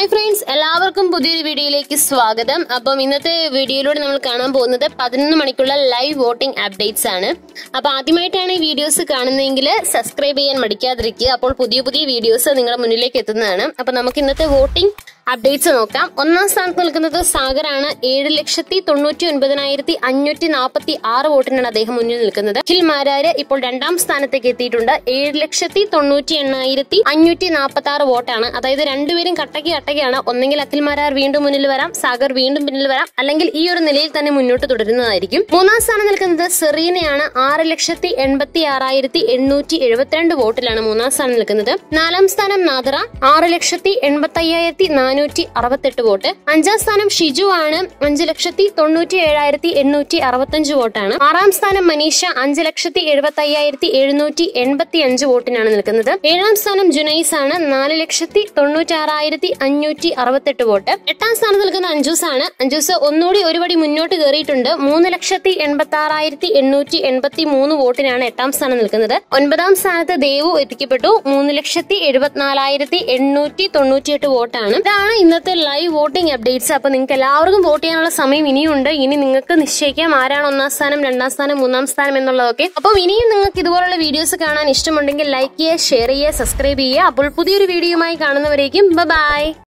hi friends എല്ലാവർക്കും പുതിയൊരു വീഡിയോയിലേക്ക് സ്വാഗതം അപ്പം ഇന്നത്തെ വീഡിയോയിലൂടെ നമ്മൾ കാണാൻ പോകുന്നത് പതിനൊന്ന് മണിക്കുള്ള ലൈവ് വോട്ടിംഗ് അപ്ഡേറ്റ്സ് ആണ് അപ്പൊ ആദ്യമായിട്ടാണ് ഈ വീഡിയോസ് കാണുന്നതെങ്കിൽ സബ്സ്ക്രൈബ് ചെയ്യാൻ മടിക്കാതിരിക്കുക അപ്പോൾ പുതിയ പുതിയ വീഡിയോസ് നിങ്ങളുടെ മുന്നിലേക്ക് എത്തുന്നതാണ് അപ്പൊ നമുക്ക് ഇന്നത്തെ വോട്ടിംഗ് അപ്ഡേറ്റ്സ് നോക്കാം ഒന്നാം സ്ഥാനത്ത് നിൽക്കുന്നത് സാഗറാണ് ഏഴ് ലക്ഷത്തി തൊണ്ണൂറ്റി ഒൻപതിനായിരത്തി അഞ്ഞൂറ്റി നാൽപ്പത്തി ആറ് വോട്ടിനാണ് അദ്ദേഹം മുന്നിൽ നിൽക്കുന്നത് അഖിൽ മാരാര് ഇപ്പോൾ രണ്ടാം സ്ഥാനത്തേക്ക് എത്തിയിട്ടുണ്ട് ഏഴ് ലക്ഷത്തി തൊണ്ണൂറ്റി എണ്ണായിരത്തി അഞ്ഞൂറ്റി നാൽപ്പത്തി ആറ് വോട്ടാണ് അതായത് രണ്ടുപേരും കട്ടക്ക് കട്ടകയാണ് ഒന്നെങ്കിൽ അഖിൽ മാരാർ വീണ്ടും മുന്നിൽ വരാം സാഗർ വീണ്ടും പിന്നിൽ വരാം അല്ലെങ്കിൽ ഈ ഒരു നിലയിൽ തന്നെ മുന്നോട്ട് തുടരുന്നതായിരിക്കും മൂന്നാം സ്ഥാനം നിൽക്കുന്നത് സെറീനയാണ് ആറ് ലക്ഷത്തി എൺപത്തി ആറായിരത്തി എണ്ണൂറ്റി എഴുപത്തിരണ്ട് വോട്ടിലാണ് മൂന്നാം സ്ഥാനം നിൽക്കുന്നത് നാലാം സ്ഥാനം നാദറ ആറ് ലക്ഷത്തി എൺപത്തി അയ്യായിരത്തി നാനൂറ്റി അറുപത്തെട്ട് വോട്ട് അഞ്ചാം സ്ഥാനം ഷിജു ആണ് അഞ്ച് ലക്ഷത്തി തൊണ്ണൂറ്റി ഏഴായിരത്തി എണ്ണൂറ്റി അറുപത്തഞ്ച് വോട്ടാണ് ആറാം സ്ഥാനം മനീഷ അഞ്ച് ലക്ഷത്തി എഴുപത്തി അയ്യായിരത്തി എഴുന്നൂറ്റി എൺപത്തി അഞ്ച് വോട്ടിനാണ് നിൽക്കുന്നത് ഏഴാം സ്ഥാനം ജുനൈസ് ആണ് നാല് ലക്ഷത്തി തൊണ്ണൂറ്റി ആറായിരത്തി അഞ്ഞൂറ്റി അറുപത്തെട്ട് വോട്ട് എട്ടാം സ്ഥാനത്ത് നിൽക്കുന്ന അഞ്ജൂസ് ആണ് അഞ്ജൂസ് ഒന്നുകൂടി ഒരുപടി മുന്നോട്ട് കയറിയിട്ടുണ്ട് മൂന്ന് ലക്ഷത്തി എൺപത്തി ആറായിരത്തി എണ്ണൂറ്റി എൺപത്തി മൂന്ന് വോട്ടിനാണ് എട്ടാം സ്ഥാനം നിൽക്കുന്നത് ഒൻപതാം സ്ഥാനത്ത് ദേവു എത്തിക്കപ്പെട്ടു മൂന്ന് ലക്ഷത്തി എഴുപത്തിനാലായിരത്തി എണ്ണൂറ്റി തൊണ്ണൂറ്റിയെട്ട് വോട്ടാണ് ഇതാണ് ഇന്നത്തെ ലൈവ് വോട്ടിംഗ് അപ്ഡേറ്റ്സ് അപ്പൊ നിങ്ങൾക്ക് എല്ലാവർക്കും വോട്ട് ചെയ്യാനുള്ള സമയം ഇനിയുണ്ട് ഇനി നിങ്ങൾക്ക് നിശ്ചയിക്കാം ആരാണ് ഒന്നാം സ്ഥാനം രണ്ടാം സ്ഥാനം മൂന്നാം സ്ഥാനം എന്നുള്ളതൊക്കെ അപ്പം ഇനിയും നിങ്ങൾക്ക് ഇതുപോലുള്ള വീഡിയോസ് കാണാൻ ഇഷ്ടമുണ്ടെങ്കിൽ ലൈക്ക് ചെയ്യുക ഷെയർ ചെയ്യുക സബ്സ്ക്രൈബ് ചെയ്യുക അപ്പോൾ പുതിയൊരു വീഡിയോയുമായി കാണുന്നവരേക്കും ബൈ